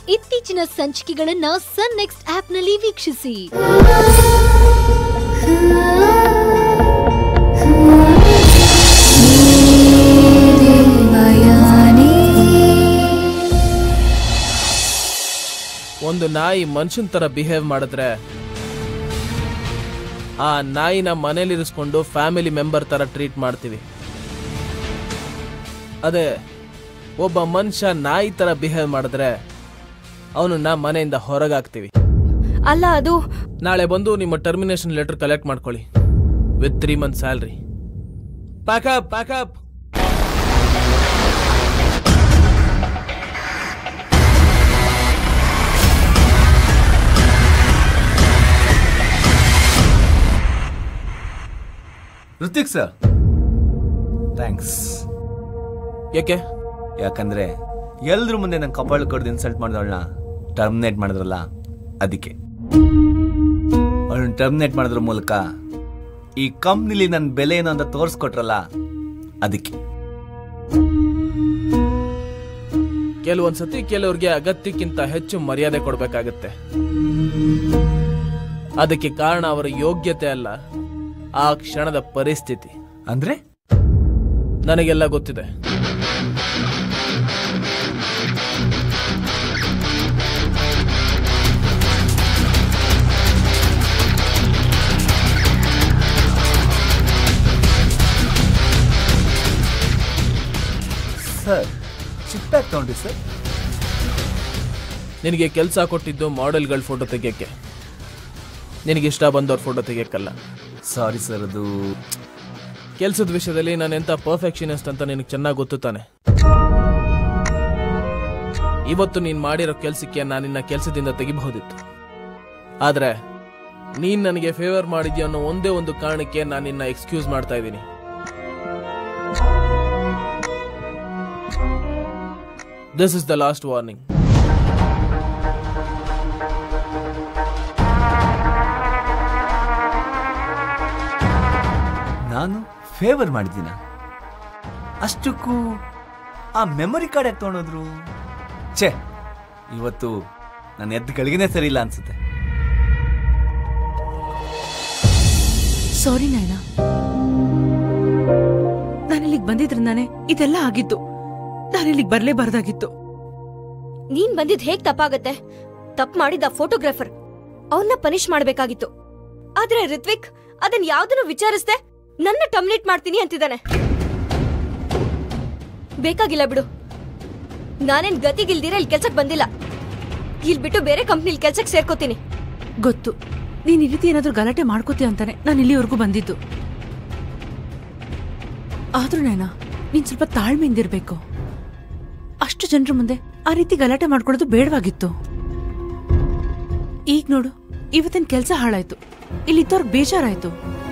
ಇತ್ತೀಚಿನ ಸಂಚಿಕೆಗಳನ್ನ ಸನ್ ನೆಕ್ಸ್ಟ್ ಆಪ್ನಲ್ಲಿ ವೀಕ್ಷಿಸಿ ಒಂದು ನಾಯಿ ಮನುಷ್ಯನ ತರ ಬಿಹೇವ್ ಮಾಡಿದ್ರೆ ಆ ನಾಯಿನ ಮನೇಲಿರಿಸ್ಕೊಂಡು ಫ್ಯಾಮಿಲಿ ಮೆಂಬರ್ ತರ ಟ್ರೀಟ್ ಮಾಡ್ತೀವಿ ಅದೇ ಒಬ್ಬ ಮನುಷ್ಯ ನಾಯಿ ತರ ಬಿಹೇವ್ ಮಾಡಿದ್ರೆ ಅವನನ್ನ ಮನೆಯಿಂದ ಹೊರಗಾಕ್ತೀವಿ ಅಲ್ಲ ಅದು ನಾಳೆ ಬಂದು ನಿಮ್ಮ ಟರ್ಮಿನೇಷನ್ ಲೆಟರ್ ಕಲೆಕ್ಟ್ ಮಾಡ್ಕೊಳ್ಳಿ with three month salary pack up pack up Hrithik sir thanks ಯಾಕೆ ಯಾಕಂದ್ರೆ ಎಲ್ರ ಮುಂದೆ ನಂಗೆ ಕಪಾಳ ಕಡ್ದು ಇನ್ಸಲ್ಟ್ ಮಾಡಿದವಳನ್ನ ಟರ್ಮಿನೇಟ್ ಮಾಡಿದ್ರಲ್ಲ ಅದಕ್ಕೆ ಅವಳನ್ನ ಟರ್ಮಿನೇಟ್ ಮಾಡೋದ್ರ ಮೂಲಕ ಈ ಕಂಪ್ನಿಲಿ ನನ್ನ ಬೆಲೆ ಏನು ಅಂತ ತೋರಿಸ್ಕೊಟ್ರಲ್ಲ ಅದಕ್ಕೆ ಕೆಲವೊಂದ್ಸತಿ ಕೆಲವ್ರಿಗೆ ಅಗತ್ಯಕ್ಕಿಂತ ಹೆಚ್ಚು ಮರ್ಯಾದೆ ಕೊಡ್ಬೇಕಾಗತ್ತೆ ಅದಕ್ಕೆ ಕಾರಣ ಅವರ ಯೋಗ್ಯತೆ ಅಲ್ಲ ಆ ಕ್ಷಣದ ಪರಿಸ್ಥಿತಿ ಅಂದ್ರೆ ನನಗೆಲ್ಲ ಗೊತ್ತಿದೆ ಸರ್ ಚಿಪ್ಪ್ಯಾಕ್ ತಗೊಂಡ್ರಿ ಸರ್ ನಿನಗೆ ಕೆಲಸ ಕೊಟ್ಟಿದ್ದು ಮಾಡೆಲ್ಗಳ ಫೋಟೋ ತೆಗಿಯಕ್ಕೆ ನಿನಗೆ ಇಷ್ಟ ಬಂದವ್ರ ಫೋಟೋ ತೆಗಿಯಕ್ಕಲ್ಲ ಸಾರಿ ಸರ್ ಅದು ಕೆಲಸದ ವಿಷಯದಲ್ಲಿ ನಾನು ಎಂತ ಪರ್ಫೆಕ್ಷನಿಸ್ಟ್ ಅಂತ ನಿನಗೆ ಚೆನ್ನಾಗಿ ಗೊತ್ತು ತಾನೆ ಇವತ್ತು ನೀನ್ ಮಾಡಿರೋ ಕೆಲಸಕ್ಕೆ ನಾನು ನಿನ್ನ ಕೆಲಸದಿಂದ ತೆಗಿಬಹುದಿತ್ತು ಆದ್ರೆ ನೀನ್ ನನಗೆ ಫೇವರ್ ಮಾಡಿದ್ಯಾ ಅನ್ನೋ ಒಂದೇ ಒಂದು ಕಾರಣಕ್ಕೆ ನಾನು ನಿನ್ನ ಎಕ್ಸ್ಕ್ಯೂಸ್ ಮಾಡ್ತಾ ಇದ್ದೀನಿ this is the last warning ನಾನು ಫೇವರ್ ಮಾಡಿದ್ದೀನ ಅಷ್ಟಕ್ಕೂ ಆ ಮೆಮೊರಿ ಕಾರ್ಡ್ ಯಾಕೆ ತೊಗೊಂಡೋದ್ರು ಛೇ ಇವತ್ತು ನನ್ನ ಎದ್ದು ಗಳಿಗೆನೇ ಸರಿ ಇಲ್ಲ ಅನ್ಸುತ್ತೆ ಸಾರಿ ನಾಯನ ನಾನು ಇಲ್ಲಿಗೆ ಬಂದಿದ್ರಿಂದಾನೆ ಇದೆಲ್ಲ ಆಗಿತ್ತು ನಾನು ಇಲ್ಲಿಗೆ ಬರ್ಲೇಬಾರ್ದಾಗಿತ್ತು ನೀನ್ ಬಂದಿದ್ ಹೇಗ್ ತಪ್ಪಾಗತ್ತೆ ತಪ್ಪು ಮಾಡಿದ ಫೋಟೋಗ್ರಾಫರ್ ಅವನ್ನ ಪನಿಷ್ ಮಾಡ್ಬೇಕಾಗಿತ್ತು ಆದ್ರೆ ರಿತ್ವಿಕ್ ಅದನ್ ಯಾವ್ದನ್ನು ವಿಚಾರಿಸ್ದೆ ನನ್ನ ಟರ್ಮಿನೇಟ್ ಮಾಡ್ತೀನಿ ಅಂತಿದ್ದಾನೆ ಬೇಕಾಗಿಲ್ಲ ಬಿಡು ನಾನೇನ್ ಗತಿಗಿಲ್ದಿರ ಇಲ್ಲಿ ಕೆಲ್ಸಕ್ ಬಂದಿಲ್ಲ ಇಲ್ ಬಿಟ್ಟು ಬೇರೆ ಕಂಪ್ನಿಲ್ ಕೆಲ್ಸಕ್ ಸೇರ್ಕೋತೀನಿ ಗೊತ್ತು ನೀನ್ ಈ ರೀತಿ ಏನಾದ್ರೂ ಗಲಾಟೆ ಮಾಡ್ಕೋತೀಯ ಅಂತಾನೆ ನಾನು ಇಲ್ಲಿವರೆಗೂ ಬಂದಿದ್ದು ಆದ್ರೂ ನಾಯನ ನೀನ್ ಸ್ವಲ್ಪ ತಾಳ್ಮೆಯಿಂದಿರ್ಬೇಕು ಅಷ್ಟು ಜನರ ಮುಂದೆ ಆ ರೀತಿ ಗಲಾಟೆ ಮಾಡ್ಕೊಳ್ಳೋದು ಬೇಡವಾಗಿತ್ತು ಈಗ ನೋಡು ಇವತ್ತಿನ ಕೆಲ್ಸ ಹಾಳಾಯ್ತು ಇಲ್ಲಿದ್ದವ್ರಿಗೆ ಬೇಜಾರಾಯ್ತು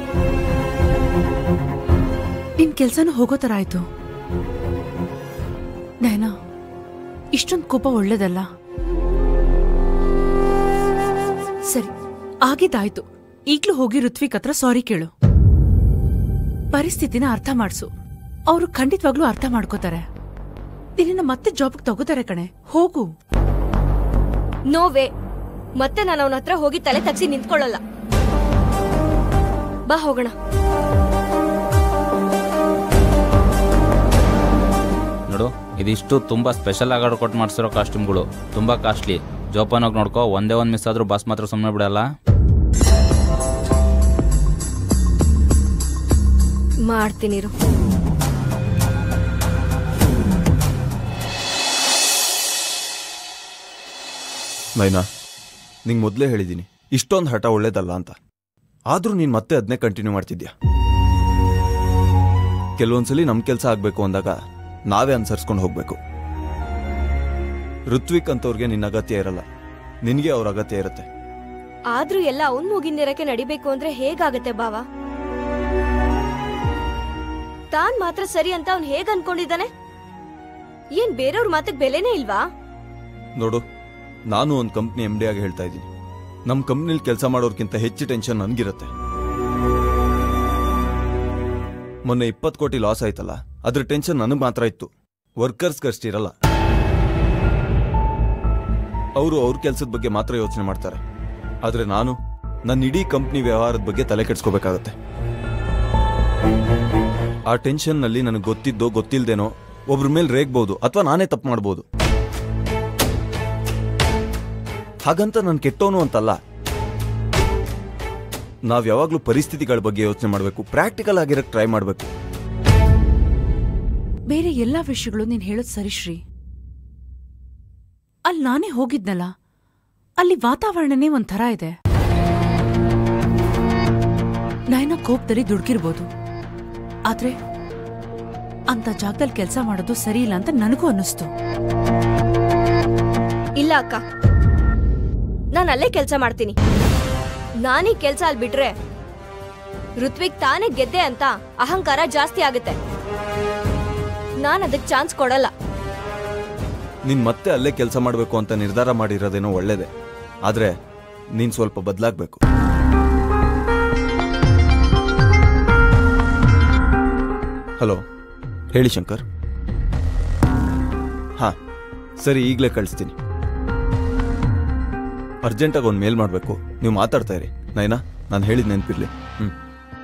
ನಿನ್ ಕೆಲ್ಸನೂ ಹೋಗೋ ತರ ಆಯ್ತು ನಯನ ಇಷ್ಟೊಂದು ಕೋಪ ಒಳ್ಳೇದಲ್ಲ ಸರಿ ಆಗಿದ್ದಾಯ್ತು ಈಗ್ಲೂ ಹೋಗಿ ಋತ್ವಿಕ್ ಹತ್ರ ಸಾರಿ ಕೇಳು ಪರಿಸ್ಥಿತಿನ ಅರ್ಥ ಮಾಡ್ಸು ಅವರು ಖಂಡಿತವಾಗ್ಲೂ ಅರ್ಥ ಮಾಡ್ಕೋತಾರೆ ನಿನ್ನ ಮತ್ತೆ ಜಾಬ್ಗೆ ತಗೋತಾರೆ ಕಣೆ ಹೋಗು ನೋವೇ ಮತ್ತೆ ನಾನು ಅವನ ಹತ್ರ ಹೋಗಿ ತಲೆ ತಗ್ಸಿ ನಿಂತ್ಕೊಳ್ಳಲ್ಲ ಬಾ ಹೋಗೋಣ ನೋಡು ಇದಿಷ್ಟು ತುಂಬಾ ಸ್ಪೆಷಲ್ ಆಗಿ ಕೊಟ್ಟು ಮಾಡಿಸಿರೋ ಕಾಸ್ಟ್ಯೂಮ್ಗಳು ತುಂಬಾ ಕಾಸ್ಟ್ಲಿ ಜೋಪಾನಾಗಿ ನೋಡ್ಕೋ ಒಂದೇ ಒಂದು ಮಿಸ್ ಆದ್ರೂ ಬಸ್ ಮಾತ್ರ ಸುಮ್ಮನೆ ಬಿಡಲ್ಲ ಮಾಡ್ತೀನಿ ಇರು. ನೈನಾ ನಿಂಗೆ ಮೊದಲೇ ಹೇಳಿದ್ದೀನಿ ಇಷ್ಟೊಂದು ಹಠ ಒಳ್ಳೇದಲ್ಲ ಅಂತ ಆದರೂ ನೀನು ಮತ್ತೆ ಅದನ್ನೇ ಕಂಟಿನ್ಯೂ ಮಾಡ್ತಿದ್ಯಾ ಕೆಲವೊಂದ್ಸಲಿ ನಮ್ಮ ಕೆಲಸ ಆಗಬೇಕು ಅಂದಾಗ ನಾವೇ ಅನುಸರಿಸ್ಕೊಂಡು ಹೋಗ್ಬೇಕು ಋತ್ವಿಕ್ ಅಂತವ್ರಿಗೆ ನಿನ್ನ ಅಗತ್ಯ ಇರಲ್ಲ ನಿನಗೆ ಅವ್ರ ಅಗತ್ಯ ಇರುತ್ತೆ ಆದ್ರೂ ಎಲ್ಲ ಅವನ್ ಮೂಗಿನೇರಕ್ಕೆ ನಡಿಬೇಕು ಅಂದ್ರೆ ಹೇಗಾಗತ್ತೆ ಬಾವ ತಾನ್ ಮಾತ್ರ ಸರಿ ಅಂತ ಅವ್ನ್ ಹೇಗ್ ಅನ್ಕೊಂಡಿದ್ದಾನೆ ಏನ್ ಬೇರೆಯವ್ರ ಮಾತಕ್ ಬೆಲೆನೇ ಇಲ್ವಾ ನೋಡು ನಾನು ಒಂದು ಕಂಪ್ನಿ ಎಮ್ ಡಿ ಆಗಿ ಹೇಳ್ತಾ ಇದ್ದೀನಿ ನಮ್ಮ ಕಂಪ್ನಿಲಿ ಕೆಲಸ ಮಾಡೋರ್ಕಿಂತ ಹೆಚ್ಚು ಟೆನ್ಷನ್ ನನಗಿರುತ್ತೆ ಮೊನ್ನೆ ಇಪ್ಪತ್ತು ಕೋಟಿ ಲಾಸ್ ಆಯ್ತಲ್ಲ ಅದ್ರ ಟೆನ್ಷನ್ ನನಗೆ ಮಾತ್ರ ಇತ್ತು ವರ್ಕರ್ಸ್ಗೆ ಅಷ್ಟಿರಲ್ಲ ಅವರು ಅವ್ರ ಕೆಲಸದ ಬಗ್ಗೆ ಮಾತ್ರ ಯೋಚನೆ ಮಾಡ್ತಾರೆ ಆದ್ರೆ ನಾನು ನನ್ನ ಇಡೀ ಕಂಪ್ನಿ ವ್ಯವಹಾರದ ಬಗ್ಗೆ ತಲೆ ಕೆಡ್ಸ್ಕೋಬೇಕಾಗತ್ತೆ ಆ ಟೆನ್ಷನ್ನಲ್ಲಿ ನನಗೆ ಗೊತ್ತಿದ್ದೋ ಗೊತ್ತಿಲ್ದೇನೋ ಒಬ್ರ ಮೇಲೆ ರೇಗ್ಬೋದು ಅಥವಾ ನಾನೇ ತಪ್ಪು ಮಾಡ್ಬೋದು ಹಾಗಂತ ನಾನು ಕೆಟ್ಟೋನು ಅಂತಲ್ಲ ನಾವ್ ಯಾವಾಗ್ಲೂ ಪರಿಸ್ಥಿತಿಗಳ ಬಗ್ಗೆ ಯೋಚನೆ ಮಾಡಬೇಕು ಪ್ರಾಕ್ಟಿಕಲ್ ಆಗಿರಕ್ ಟ್ರೈ ಮಾಡಬೇಕು ಬೇರೆ ಎಲ್ಲಾ ವಿಷಯಗಳು ನೀನ್ ಹೇಳೋದ್ ಸರಿ ಶ್ರೀ ಅಲ್ಲಿ ನಾನೇ ಹೋಗಿದ್ನಲ್ಲ ಅಲ್ಲಿ ವಾತಾವರಣನೇ ಒಂಥರ ಇದೆ ನಾಯನ ಕೋಪದಲ್ಲಿ ದುಡ್ಕಿರ್ಬೋದು ಆದ್ರೆ ಅಂತ ಜಾಗದಲ್ಲಿ ಕೆಲಸ ಮಾಡೋದು ಸರಿ ಇಲ್ಲ ಅಂತ ನನಗೂ ಅನ್ನಿಸ್ತು ಇಲ್ಲ ಅಕ್ಕ ನಾನು ಅಲ್ಲೇ ಕೆಲಸ ಮಾಡ್ತೀನಿ ನಾನೀ ಕೆಲ್ಸ ಅಲ್ಲಿ ಬಿಟ್ರೆ ಋತ್ವಿಕ್ ತಾನೇ ಗೆದ್ದೆ ಅಂತ ಅಹಂಕಾರ ಜಾಸ್ತಿ ಆಗುತ್ತೆ ನಾನು ಅದಕ್ಕೆ ಚಾನ್ಸ್ ಕೊಡಲ್ಲ ನೀನ್ ಮತ್ತೆ ಅಲ್ಲೇ ಕೆಲಸ ಮಾಡಬೇಕು ಅಂತ ನಿರ್ಧಾರ ಮಾಡಿರೋದೇನೋ ಒಳ್ಳೇದೆ ಆದ್ರೆ ನೀನ್ ಸ್ವಲ್ಪ ಬದಲಾಗ್ಬೇಕು ಹಲೋ ಹೇಳಿ ಶಂಕರ್ ಹಾ ಸರಿ ಈಗಲೇ ಕಳಿಸ್ತೀನಿ ಅರ್ಜೆಂಟಾಗಿ ಒಂದು ಮೇಲ್ ಮಾಡಬೇಕು ನೀವು ಮಾತಾಡ್ತಾ ಇರಿ ನೈನಾ ನಾನು ಹೇಳಿದ ನೆನಪಿರ್ಲಿ ಹ್ಮ್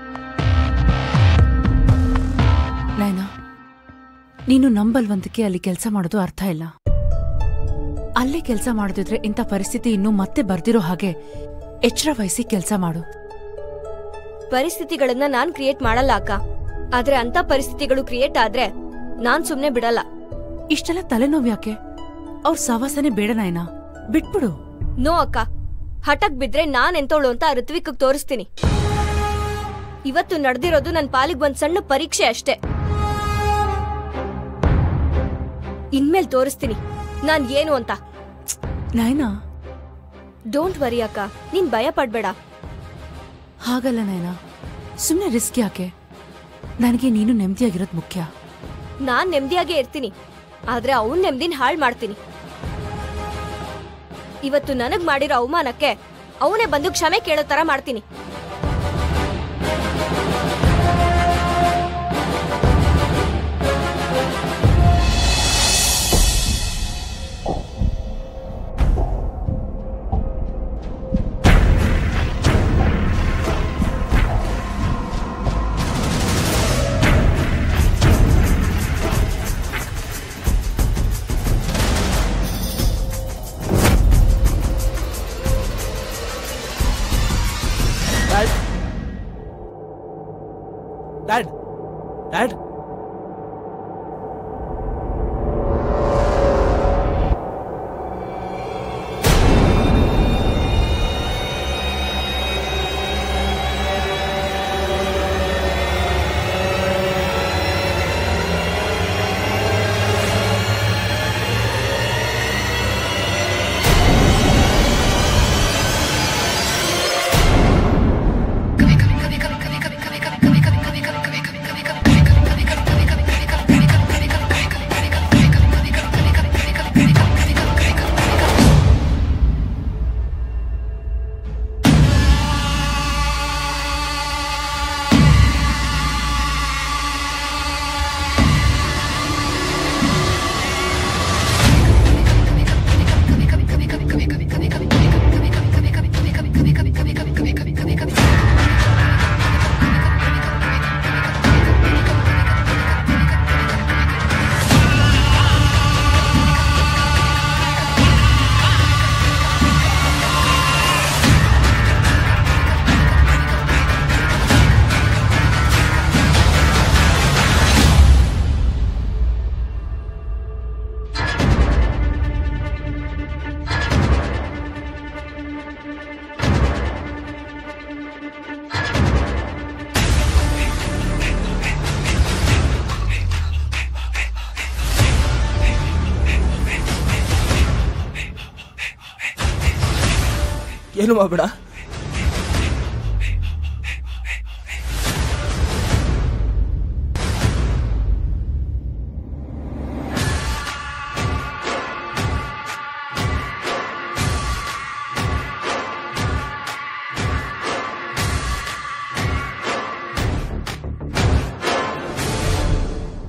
ನಾಯನ ನೀನು ನಂಬಲ್ವಂತಕ್ಕೆ ಅಲ್ಲಿ ಕೆಲಸ ಮಾಡೋದು ಅರ್ಥ ಇಲ್ಲ ಅಲ್ಲೇ ಕೆಲಸ ಮಾಡದಿದ್ರೆ ಇಂಥ ಪರಿಸ್ಥಿತಿ ಇನ್ನೂ ಮತ್ತೆ ಬರ್ದಿರೋ ಹಾಗೆ ಎಚ್ಚರ ವಹಿಸಿ ಕೆಲಸ ಮಾಡು ಪರಿಸ್ಥಿತಿಗಳನ್ನ ನಾನ್ ಕ್ರಿಯೇಟ್ ಮಾಡಲ್ಲ ಅಕ್ಕ ಆದ್ರೆ ಅಂತ ಪರಿಸ್ಥಿತಿಗಳು ಕ್ರಿಯೇಟ್ ಆದ್ರೆ ನಾನ್ ಸುಮ್ನೆ ಬಿಡಲ್ಲ ಇಷ್ಟೆಲ್ಲ ತಲೆನೋವು ಯಾಕೆ ಅವ್ರ ಸವಾಸನೆ ಬೇಡ ನಾಯನ ಬಿಟ್ಬಿಡು ನೋ ಅಕ್ಕ ಹಠಕ್ ಬಿದ್ರೆ ನಾನ್ ಎಂತೋಳು ಅಂತ ಋತ್ವಿಕ್ ತೋರಿಸ್ತೀನಿ ಇವತ್ತು ನಡೆದಿರೋದು ನನ್ ಪಾಲಿಗೆ ಒಂದ್ ಸಣ್ಣ ಪರೀಕ್ಷೆ ಅಷ್ಟೇ ಇನ್ಮೇಲ್ ತೋರಿಸ್ತೀನಿ ನಾನ್ ಏನು ಅಂತ ನಾಯನ ಡೋಂಟ್ ವರಿ ಅಕ್ಕ ನೀನ್ ಭಯ ಪಡ್ಬೇಡ ಹಾಗಲ್ಲ ನಾಯನ ಸುಮ್ಮನೆ ರಿಸ್ಕ್ ಯಾಕೆ ನನಗೆ ನೀನು ನೆಮ್ಮದಿಯಾಗಿರೋದು ಮುಖ್ಯ ನಾನ್ ನೆಮ್ಮದಿಯಾಗೇ ಇರ್ತೀನಿ ಆದ್ರೆ ಅವನ್ ನೆಮ್ಮದಿನ ಹಾಳ್ ಮಾಡ್ತೀನಿ ಇವತ್ತು ನನಗ್ ಮಾಡಿರೋ ಅವಮಾನಕ್ಕೆ ಅವನೇ ಬಂದು ಕ್ಷಮೆ ಕೇಳೋ ತರ ಮಾಡ್ತೀನಿ ಡ್ಯಾಡ್ ಡ್ಯಾಡ್ ಡ್ಯಾಡ್ ಏನು ಮಾಡಬೇಡ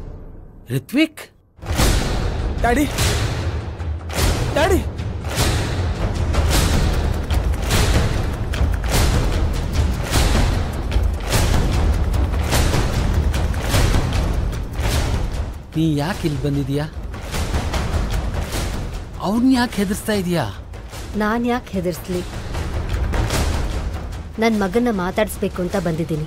ರಿತ್ವಿಕ್ ಡ್ಯಾಡಿ ಡ್ಯಾಡಿ ನೀ ಯಾಕೆ ಇಲ್ಲಿ ಬಂದಿದೀಯಾ ಅವ್ರನ್ನ ಯಾಕೆ ಹೆದರ್ಸ್ತಾ ಇದೀಯಾ ನಾನು ಯಾಕೆ ಹೆದರ್ಸ್ಲಿ ನನ್ನ ಮಗನ್ನ ಮಾತಾಡಿಸ್ಬೇಕು ಅಂತ ಬಂದಿದ್ದೀನಿ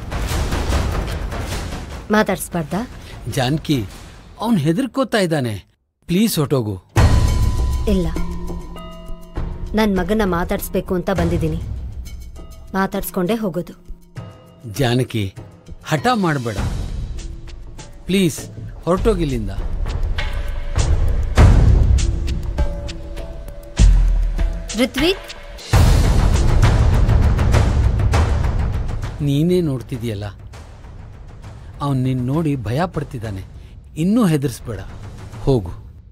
ಮಾತಾಡಿಸ್ಬಾರ್ದಾ ಜಾನಕಿ ಅವನು ಹೆದರ್ಕೋತಾ ಇದ್ದಾನೆ ಪ್ಲೀಸ್ ಹೊಟ್ಟೋಗು ಇಲ್ಲ ನನ್ನ ಮಗನ್ನ ಮಾತಾಡಿಸ್ಬೇಕು ಅಂತ ಬಂದಿದ್ದೀನಿ ಮಾತಾಡ್ಸ್ಕೊಂಡೇ ಹೋಗೋದು ಜಾನಕಿ ಹಠ ಮಾಡಬೇಡ ಪ್ಲೀಸ್ ಹೊರಟೋಗಿಲ್ಲಿಂದ ಋತ್ವಿಕ್ ನೀನೇ ನೋಡ್ತಿದೀಯಲ್ಲ ಅವನ್ ನಿನ್ ನೋಡಿ ಭಯ ಪಡ್ತಿದ್ದಾನೆ ಇನ್ನೂ ಹೆದರ್ಸ್ಬೇಡ ಹೋಗು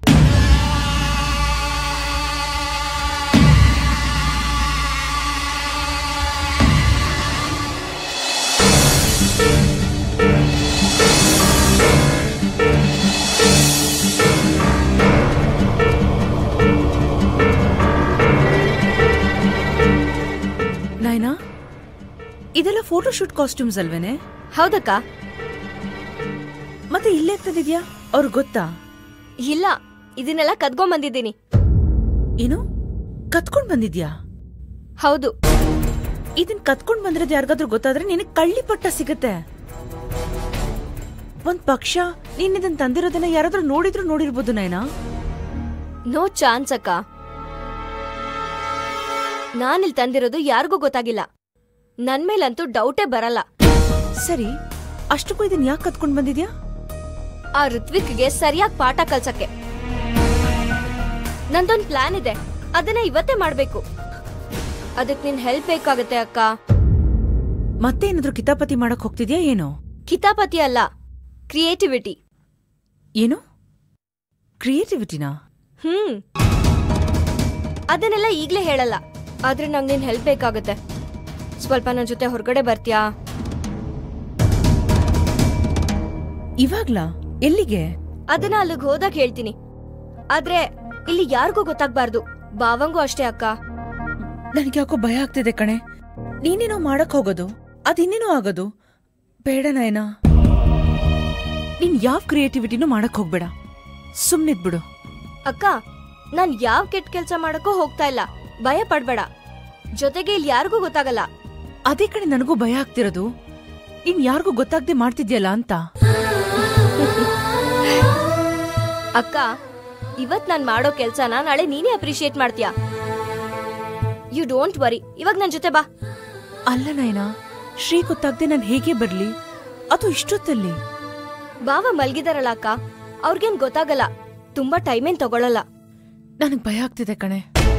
ನಾಯ್ನಾ ಇದೆಲ್ಲ ಫೋಟೋ ಶೂಟ್ ಕಾಸ್ಟ್ಯೂಮ್ಸ್ ಅಲ್ವೇನೆ ಹೌದಕ್ಕ ಮತ್ತೆ ಇಲ್ಲೇ ತಂದಿದ್ಯಾ ಅವ್ರಿಗೆ ಗೊತ್ತಾ ಇಲ್ಲ ಇದನ್ನೆಲ್ಲ ಕದ್ಕೊಂಬಂದಿದ್ದೀನಿ ಏನು ಕತ್ಕೊಂಡ್ ಬಂದಿದ್ಯಾ ಹೌದು ಇದನ್ ಕತ್ಕೊಂಡ್ ಬಂದಿರೋದು ಯಾರಿಗಾದ್ರೂ ಗೊತ್ತಾದ್ರೆ ನಿನಗೆ ಕಳ್ಳಿ ಪಟ್ಟ ಸಿಗತ್ತೆ ಒಂದ್ ಪಕ್ಷ ನೀನ್ ಇದನ್ ತಂದಿರೋದನ್ನ ಯಾರಾದ್ರೂ ನೋಡಿದ್ರು ನೋಡಿರ್ಬೋದು ನಾಯ್ನಾ ನೋ ಚಾನ್ಸ್ ಅಕ್ಕ ನಾನಿಲ್ ತಂದಿರೋದು ಯಾರಿಗೂ ಗೊತ್ತಾಗಿಲ್ಲ ನನ್ ಮೇಲಂತೂ ಡೌಟೇ ಬರಲ್ಲ ಸರಿ ಅಷ್ಟಕ್ಕೂ ಇದನ್ ಯಾಕೆ ಕತ್ಕೊಂಡ್ ಬಂದಿದ್ಯಾ ಆ ಋತ್ವಿಕ್ಗೆ ಸರಿಯಾಗಿ ಪಾಠ ಕಲ್ಸಕ್ಕೆ ನಂದೊಂದ್ ಪ್ಲಾನ್ ಇದೆ ಅದನ್ನ ಇವತ್ತೇ ಮಾಡ್ಬೇಕು ಅದಕ್ ನಿನ್ ಹೆಲ್ಪ್ ಬೇಕಾಗತ್ತೆ ಅಕ್ಕ ಮತ್ತೆ ಏನಾದ್ರೂ ಕಿತಾಪತಿ ಮಾಡಕ್ ಹೋಗ್ತಿದ್ಯಾ ಏನೋ ಕಿತಾಪತಿ ಅಲ್ಲ ಕ್ರಿಯೇಟಿವಿಟಿ ಏನು ಕ್ರಿಯೇಟಿವಿಟಿನಾ ಹ್ಮ್ ಅದನ್ನೆಲ್ಲ ಈಗ್ಲೇ ಹೇಳಲ್ಲ ಆದ್ರೆ ನಂಗೆ ನಿನ್ ಹೆಲ್ಪ್ ಬೇಕಾಗತ್ತೆ ಸ್ವಲ್ಪ ನನ್ ಜೊತೆ ಹೊರಗಡೆ ಬರ್ತೀಯಾ ಇವಾಗ್ಲಾ ಎಲ್ಲಿಗೆ ಅದನ್ನ ಅಲ್ಲಿಗೆ ಹೋದಾಗ ಹೇಳ್ತೀನಿ ಆದ್ರೆ ಇಲ್ಲಿ ಯಾರಿಗೂ ಗೊತ್ತಾಗ್ಬಾರ್ದು ಬಾವಂಗೂ ಅಷ್ಟೇ ಅಕ್ಕ ನನಗೆ ಯಾಕೋ ಭಯ ಆಗ್ತಿದೆ ಕಣೆ ನೀನೇನೋ ಮಾಡಕ್ ಹೋಗೋದು ಅದಿನ್ನೇನೋ ಆಗೋದು ಬೇಡ ನಾಯನಾ ನೀನ್ ಯಾವ ಕ್ರಿಯೇಟಿವಿಟಿನೂ ಮಾಡಕ್ ಹೋಗ್ಬೇಡ ಸುಮ್ನಿದ್ಬಿಡು ಅಕ್ಕ ನಾನ್ ಯಾವ್ ಕೆಟ್ಟ ಕೆಲ್ಸ ಮಾಡಕ್ಕೂ ಹೋಗ್ತಾ ಇಲ್ಲ ಭಯ ಪಡ್ಬೇಡ ಜೊತೆಗೆ ಇಲ್ಲಿ ಯಾರಿಗೂ ಗೊತ್ತಾಗಲ್ಲ ಅದೇ ಕಣೆ ನನಗೂ ಭಯ ಆಗ್ತಿರೋದು ನೀನ್ ಯಾರಿಗೂ ಗೊತ್ತಾಗ್ದೆ ಮಾಡ್ತಿದ್ಯಲ್ಲ ಅಂತ ಅಕ್ಕ ಇವತ್ ನಾನ್ ಮಾಡೋ ಕೆಲ್ಸನ ನಾಳೆ ನೀನೇ ಅಪ್ರಿಶಿಯೇಟ್ ಮಾಡ್ತೀಯಾ ಯು ಡೋಂಟ್ ವರಿ ಇವಾಗ ನನ್ ಜೊತೆ ಬಾ ಅಲ್ಲ ನಾಯನಾ ಶ್ರೀ ಗೊತ್ತಾಗ್ದೆ ನಾನು ಹೇಗೆ ಬರ್ಲಿ ಅದು ಇಷ್ಟೊತ್ತಲ್ಲಿ ಬಾವ ಮಲ್ಗಿದಾರಲ್ಲ ಅಕ್ಕ ಅವ್ರಿಗೇನ್ ಗೊತ್ತಾಗಲ್ಲ ತುಂಬಾ ಟೈಮೇನ್ ತಗೊಳಲ್ಲ ನನಗ್ ಭಯ ಆಗ್ತಿದೆ ಕಣೆ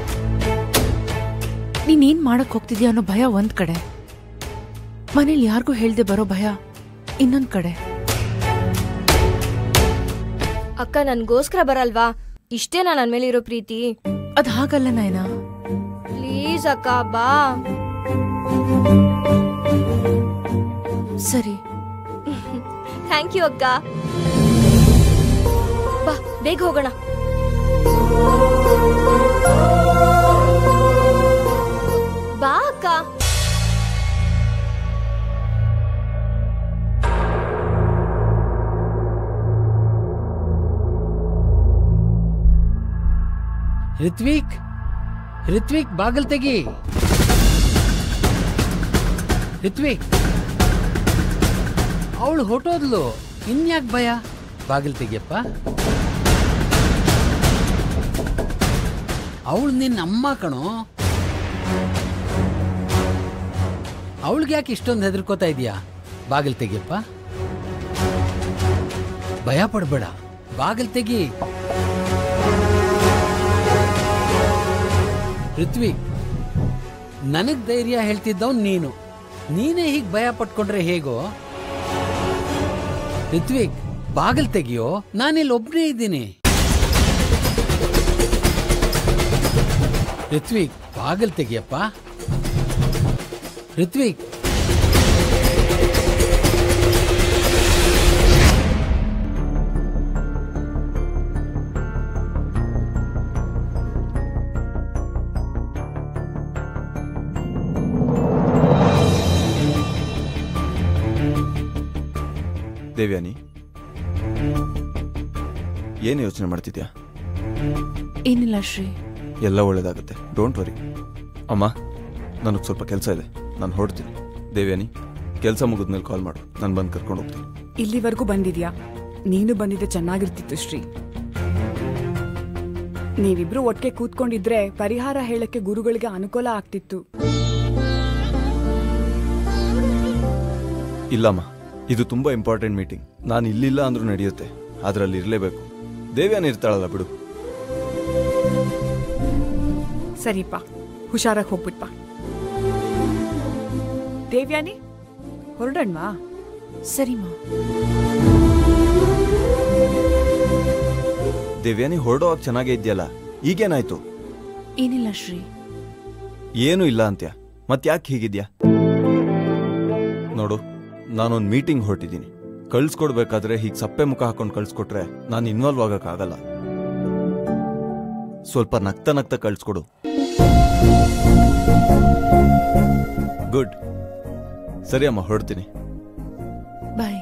ನೀನೇನ್ ಮಾಡಕ್ ಹೋಗ್ತಿದ್ಯಾ ಅನ್ನೋ ಭಯ ಒಂದ್ ಕಡೆ ಮನೇಲಿ ಯಾರಿಗೂ ಹೇಳ್ದೆ ಬರೋ ಭಯ ಇನ್ನೊಂದ್ ಕಡೆ ಅಕ್ಕ ನನ್ಗೋಸ್ಕರ ಬರಲ್ವಾ ಇಷ್ಟೇನಾ ನನ್ ಮೇಲಿರೋ ಪ್ರೀತಿ ಅದ್ ಹಾಗಲ್ಲ ನಾಯನಾ ಪ್ಲೀಸ್ ಅಕ್ಕ ಬಾ ಸರಿ ಥ್ಯಾಂಕ್ ಯು ಅಕ್ಕ ಬಾ ಬೇಗ ಹೋಗೋಣ ಬಾ ಅಕ್ಕ ರಿತ್ವಿಕ್ ರಿತ್ವಿಕ್ ಬಾಗಿಲ್ ತೆಗಿ ರಿತ್ವಿಕ್ ಅವಳು ಹೊಟ್ಟೋದ್ಲು ಇನ್ಯಾಕ್ ಭಯ ಬಾಗಿಲ್ ತೆಗಿಯಪ್ಪ ಅವಳು ನಿನ್ನ ಅಮ್ಮ ಕಣೋ ಅವಳಿಗೆ ಯಾಕೆ ಇಷ್ಟೊಂದು ಹೆದರ್ಕೋತಾ ಇದೀಯಾ ಬಾಗಿಲ್ ತೆಗಿಯಪ್ಪ ಭಯ ಪಡ್ಬೇಡ ಬಾಗಿಲ್ ತೆಗಿ ಋತ್ವಿಕ್ ನನಗ್ ಧೈರ್ಯ ಹೇಳ್ತಿದ್ದವ್ ನೀನು ನೀನೇ ಹೀಗ್ ಭಯ ಪಟ್ಕೊಂಡ್ರೆ ಹೇಗೋ ಋತ್ವಿಕ್ ಬಾಗಿಲ್ ತೆಗಿಯೋ ನಾನಿಲ್ಲಿ ಒಬ್ನೇ ಇದ್ದೀನಿ ಋತ್ವಿಕ್ ಬಾಗಿಲ್ ತೆಗಿಯಪ್ಪ ಋತ್ವಿಕ್ ದೇವ್ಯಾನಿ ಏನು ಯೋಚನೆ ಮಾಡ್ತಿದ್ಯಾ ಏನಿಲ್ಲ ಶ್ರೀ ಎಲ್ಲ ಒಳ್ಳೇದಾಗುತ್ತೆ ಡೋಂಟ್ ವರಿ ಅಮ್ಮ ನನಗೆ ಸ್ವಲ್ಪ ಕೆಲಸ ಇದೆ ನಾನು ಹೊರಡ್ತೀನಿ ದೇವ್ಯಾನಿ ಕೆಲಸ ಮುಗಿದ್ಮೇಲೆ ಕಾಲ್ ಮಾಡು ನಾನು ಬಂದು ಕರ್ಕೊಂಡು ಹೋಗ್ತೀನಿ ಇಲ್ಲಿವರೆಗೂ ಬಂದಿದ್ಯಾ ನೀನು ಬಂದಿದ್ದೆ ಚೆನ್ನಾಗಿರ್ತಿತ್ತು ಶ್ರೀ ನೀವಿಬ್ರು ಒಟ್ಟಿಗೆ ಕೂತ್ಕೊಂಡಿದ್ರೆ ಪರಿಹಾರ ಹೇಳಕ್ಕೆ ಗುರುಗಳಿಗೆ ಅನುಕೂಲ ಆಗ್ತಿತ್ತು ಇಲ್ಲಮ್ಮ ಇದು ತುಂಬ ಇಂಪಾರ್ಟೆಂಟ್ ಮೀಟಿಂಗ್ ನಾನು ಇಲ್ಲಿಲ್ಲ ಅಂದ್ರೂ ನಡೆಯುತ್ತೆ ಅದರಲ್ಲಿ ಇರಲೇಬೇಕು ದೇವ್ಯಾನಿ ಇರ್ತಾಳಲ್ಲ ಬಿಡು ಸರಿಪ್ಪ ಹುಷಾರಾಗಿ ಹೋಗ್ಬಿಟ್ಪ ದೇವ್ಯಾನಿ ಹೊರಡಣ್ವಾ ಸರಿಮಾ ದೇವ್ಯಾನಿ ಹೊರಡೋವಾಗ ಚೆನ್ನಾಗೇ ಇದೆಯಲ್ಲ ಈಗೇನಾಯ್ತು ಏನಿಲ್ಲ ಶ್ರೀ ಏನೂ ಇಲ್ಲ ಅಂತ್ಯ ಮತ್ತ್ಯಾಕೆ ಹೀಗಿದ್ಯಾ ನೋಡು ನಾನೊಂದು ಮೀಟಿಂಗ್ ಹೊರಟಿದ್ದೀನಿ ಕಳ್ಸ್ಕೊಡ್ಬೇಕಾದ್ರೆ ಹೀಗೆ ಸಪ್ಪೆ ಮುಖ ಹಾಕೊಂಡು ಕಳ್ಸ್ಕೊಟ್ರೆ ನಾನು ಇನ್ವಾಲ್ವ್ ಆಗಕ್ಕಾಗಲ್ಲ ಸ್ವಲ್ಪ ನಗ್ತ ನಗ್ತ ಕಳ್ಸ್ಕೊಡು ಗುಡ್ ಸರಿ ಅಮ್ಮ ಹೊರಡ್ತೀನಿ ಬಾಯ್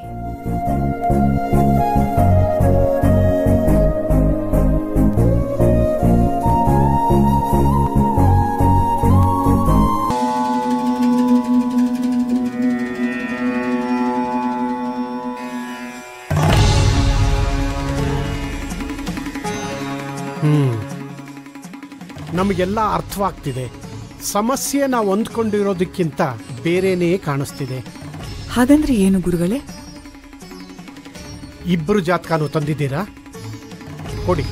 ಹ್ಮ್ ನಮಗೆಲ್ಲ ಅರ್ಥವಾಗ್ತಿದೆ ಸಮಸ್ಯೆ ನಾವು ಹೊಂದ್ಕೊಂಡಿರೋದಕ್ಕಿಂತ ಬೇರೆನೇ ಕಾಣಿಸ್ತಿದೆ ಹಾಗಂದ್ರೆ ಏನು ಗುರುಗಳೇ ಇಬ್ಬರು ಜಾತಕನೂ ತಂದಿದ್ದೀರಾ ಕೊಡಿ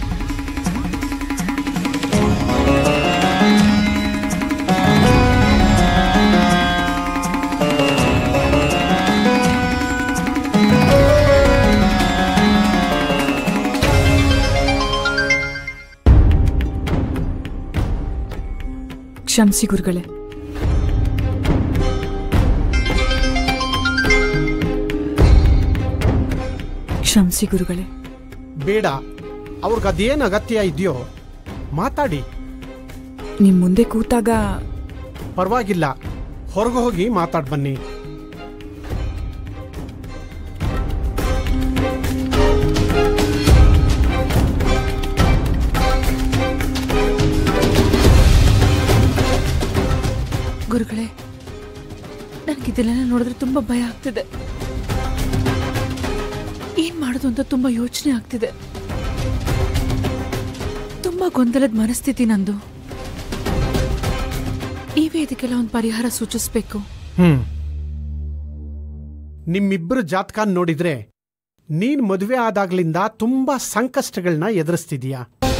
ಕ್ಷಮಿಸಿ ಗುರುಗಳೇ ಕ್ಷಮಿಸಿ ಗುರುಗಳೇ ಬೇಡ ಅವ್ರಿಗೆ ಅದೇನು ಅಗತ್ಯ ಇದೆಯೋ ಮಾತಾಡಿ ನಿಮ್ ಮುಂದೆ ಕೂತಾಗ ಪರವಾಗಿಲ್ಲ ಹೊರಗೆ ಹೋಗಿ ಮಾತಾಡ್ ಬನ್ನಿ ಗುರುಗಳೇ ನನಗಿದೆಲ್ಲ ನೋಡಿದ್ರೆ ತುಂಬಾ ಭಯ ಆಗ್ತಿದೆ ಏನ್ ಮಾಡೋದು ಅಂತ ತುಂಬಾ ಯೋಚನೆ ಆಗ್ತಿದೆ ತುಂಬಾ ಗೊಂದಲದ ಮನಸ್ಥಿತಿ ನಂದು ನೀವೇ ಇದಕ್ಕೆಲ್ಲ ಒಂದು ಪರಿಹಾರ ಸೂಚಿಸ್ಬೇಕು ಹ್ಮ್ ನಿಮ್ಮಿಬ್ಬರು ಜಾತಕ ನೋಡಿದ್ರೆ ನೀನ್ ಮದುವೆ ಆದಾಗ್ಲಿಂದ ತುಂಬಾ ಸಂಕಷ್ಟಗಳನ್ನ ಎದುರಿಸ್ತಿದೀಯ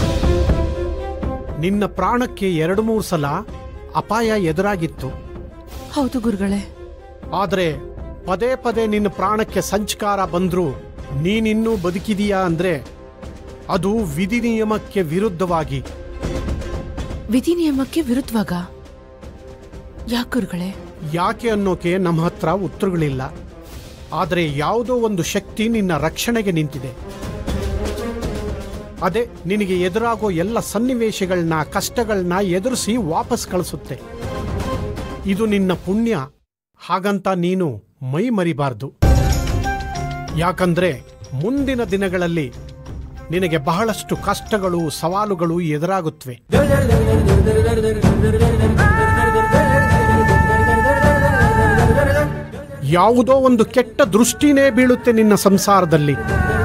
ನಿನ್ನ ಪ್ರಾಣಕ್ಕೆ ಎರಡು ಮೂರು ಸಲ ಅಪಾಯ ಎದುರಾಗಿತ್ತು ಹೌದು ಗುರುಗಳೇ ಆದ್ರೆ ಪದೇ ಪದೇ ನಿನ್ನ ಪ್ರಾಣಕ್ಕೆ ಸಂಚಕಾರ ಬಂದ್ರೂ ನೀನಿನ್ನೂ ಬದುಕಿದೀಯಾ ಅಂದ್ರೆ ಅದು ವಿಧಿ ನಿಯಮಕ್ಕೆ ವಿರುದ್ಧವಾಗಿ ವಿಧಿ ನಿಯಮಕ್ಕೆ ವಿರುದ್ಧವಾಗ ಯಾಕೆ ಗುರುಗಳೇ ಯಾಕೆ ಅನ್ನೋಕೆ ನಮ್ಮ ಹತ್ರ ಉತ್ತರಗಳಿಲ್ಲ ಆದರೆ ಯಾವುದೋ ಒಂದು ಶಕ್ತಿ ನಿನ್ನ ರಕ್ಷಣೆಗೆ ನಿಂತಿದೆ ಅದೇ ನಿನಗೆ ಎದುರಾಗೋ ಎಲ್ಲ ಸನ್ನಿವೇಶಗಳನ್ನ ಕಷ್ಟಗಳನ್ನ ಎದುರಿಸಿ ವಾಪಸ್ ಕಳಿಸುತ್ತೆ ಇದು ನಿನ್ನ ಪುಣ್ಯ ಹಾಗಂತ ನೀನು ಮೈ ಮರಿಬಾರ್ದು ಯಾಕಂದ್ರೆ ಮುಂದಿನ ದಿನಗಳಲ್ಲಿ ನಿನಗೆ ಬಹಳಷ್ಟು ಕಷ್ಟಗಳು ಸವಾಲುಗಳು ಎದುರಾಗುತ್ತವೆ ಯಾವುದೋ ಒಂದು ಕೆಟ್ಟ ದೃಷ್ಟಿನೇ ಬೀಳುತ್ತೆ ನಿನ್ನ ಸಂಸಾರದಲ್ಲಿ